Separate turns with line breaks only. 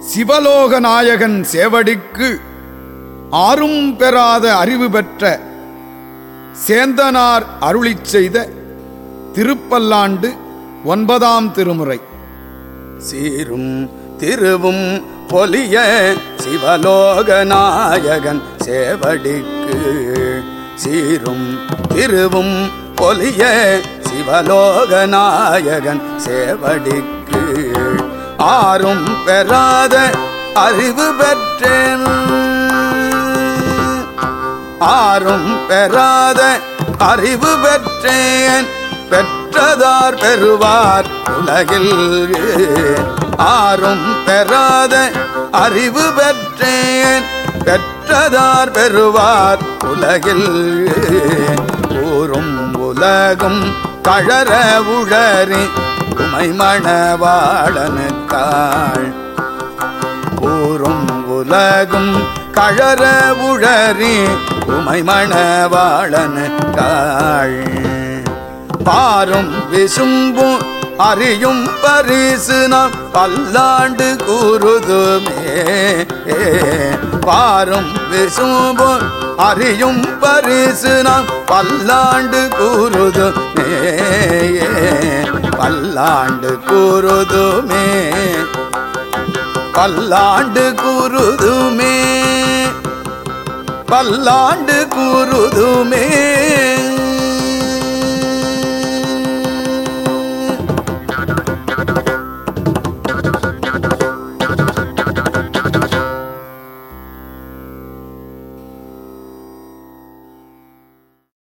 சிவலோக நாயகன் சேவடிக்கு ஆறும் பெறாத அறிவு பெற்ற சேந்தனார் அருளிச் செய்த திருப்பல்லாண்டு ஒன்பதாம் திருமுறை
சீரும் திருவும் பொலிய சிவலோக நாயகன் சேவடிக்கு சீரும் திருவும் பொலிய சிவலோக நாயகன் சேவடிக்கு ஆறும் பெறாத அறிவு பெற்றேன் ஆறும் பெறாத அறிவு பெற்றேன் பெற்றதார் பெறுவார் உலகில் ஆறும் பெறாத அறிவு பெற்றேன் பெற்றதார் பெறுவார் உலகில் ஊரும் உலகும் கழற உழறி உமை மணவாளனுக்காள் ஊரும் உலகும் கழற உழறி உமை மணவாளன் காள் பாரும் விசும்பும் அறியும் பரிசு நாம் பல்லாண்டு கூறுதுமே பாரும் விசும்பும் அறியும் பரிசு நாம் பல்லாண்டு கூறுதுமே பல்லாண்டு கூறுதுமே பல்லாண்டு கூறுதுமே பல்லாண்டு கூறுதுமே